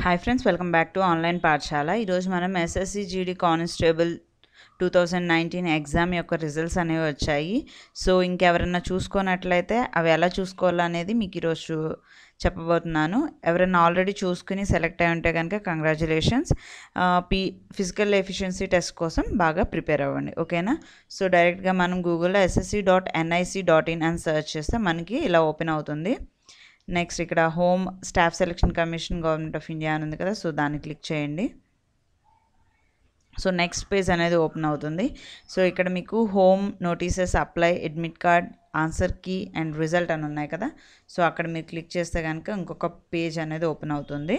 hi friends welcome back to online Pathashala ఈరోజు మనం SSC GD constable two thousand nineteen exam యొక్క results అనేవి వచ్చాయి సో ఇంకెవరైనా చూసుకున్నట్లయితే అవి ఎలా చూసుకోవాలనేది మీకు ఈరోజు చెప్పబోతున్నాను ఎవరైనా ఆల్రెడీ చూసుకుని సెలెక్ట్ అయి ఉంటే కనుక congratulations P physical efficiency test కోసం బాగా ప్రిపేర్ అవ్వండి ఓకేనా సో డైరెక్ట్గా మనం గూగుల్లో SSC dot NIC dot in అని సెర్చ్ చేస్తే మనకి ఇలా ఓపెన్ అవుతుంది నెక్స్ట్ ఇక్కడ home staff selection commission government of India అని ఉంది కదా సో దాన్ని క్లిక్ చేయండి సో నెక్స్ట్ పేజ్ అనేది ఓపెన్ అవుతుంది సో ఇక్కడ మీకు home notices apply admit card answer key and result అని ఉన్నాయి కదా సో అక్కడ మీరు క్లిక్ చేస్తే కనుక ఇంకొక పేజ్ అనేది ఓపెన్ అవుతుంది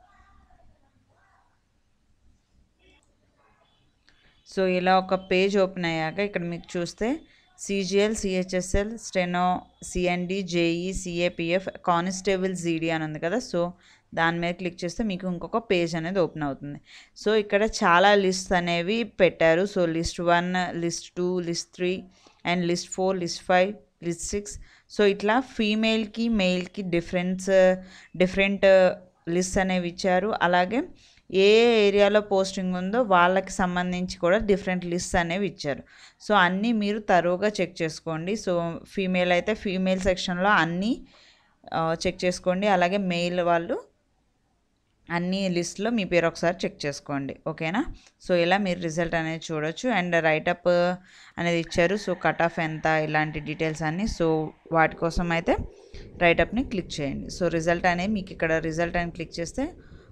సో ఇలా ఒక పేజ్ ఓపెన్ అయ్యాక ఇక్కడ మీకు చూస్తే CGL CHSL steno CND JE CAPF constable GD అని ఉంది కదా సో దాని మీద క్లిక్ చేస్తే మీకు ఇంకొక పేజ్ అనేది ఓపెన్ అవుతుంది సో ఇక్కడ చాలా లిస్ట్ అనేవి పెట్టారు so list one list two list three and list four list five list six so ఇట్లా ఫీమేల్కి మెయిల్కి డిఫరెన్స్ డిఫరెంట్ లిస్ట్ అనేవి ఇచ్చారు అలాగే ఏ ఏరియాలో పోస్టింగ్ ఉందో వాళ్ళకి సంబంధించి కూడా డిఫరెంట్ లిస్ట్ అనేవి ఇచ్చారు సో అన్నీ మీరు తరువుగా చెక్ చేసుకోండి సో ఫీమేల్ అయితే ఫీమేల్ సెక్షన్లో అన్నీ చెక్ చేసుకోండి అలాగే మెయిల్ వాళ్ళు అన్ని లిస్ట్లో మీ పేరు ఒకసారి చెక్ చేసుకోండి ఓకేనా సో ఇలా మీరు రిజల్ట్ అనేది చూడొచ్చు అండ్ రైటప్ అనేది ఇచ్చారు సో కట్ ఆఫ్ ఎంత ఇలాంటి డీటెయిల్స్ అన్నీ సో వాటి కోసం అయితే రైటప్ని క్లిక్ చేయండి సో రిజల్ట్ అనేది మీకు ఇక్కడ రిజల్ట్ అని క్లిక్ చేస్తే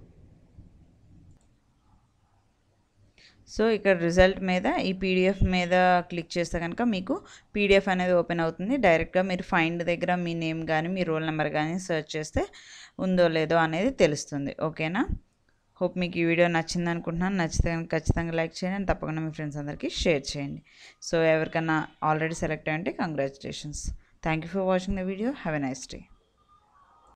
సో ఇక్కడ రిజల్ట్ మీద ఈ పీడిఎఫ్ మీద క్లిక్ చేస్తే కనుక మీకు పీడిఎఫ్ అనేది ఓపెన్ అవుతుంది డైరెక్ట్గా మీరు ఫైండ్ దగ్గర మీ నేమ్ కానీ మీ రోల్ నెంబర్ కానీ సెర్చ్ చేస్తే ఉందో లేదో అనేది తెలుస్తుంది ఓకేనా హోప్ మీకు ఈ వీడియో నచ్చింది అనుకుంటున్నాను నచ్చితే కనుక ఖచ్చితంగా లైక్ చేయండి తప్పకుండా మీ ఫ్రెండ్స్ అందరికీ షేర్ చేయండి సో ఎవరికన్నా ఆల్రెడీ సెలెక్ట్ అయ్యంటే congratulations thank you for watching the video have a nice day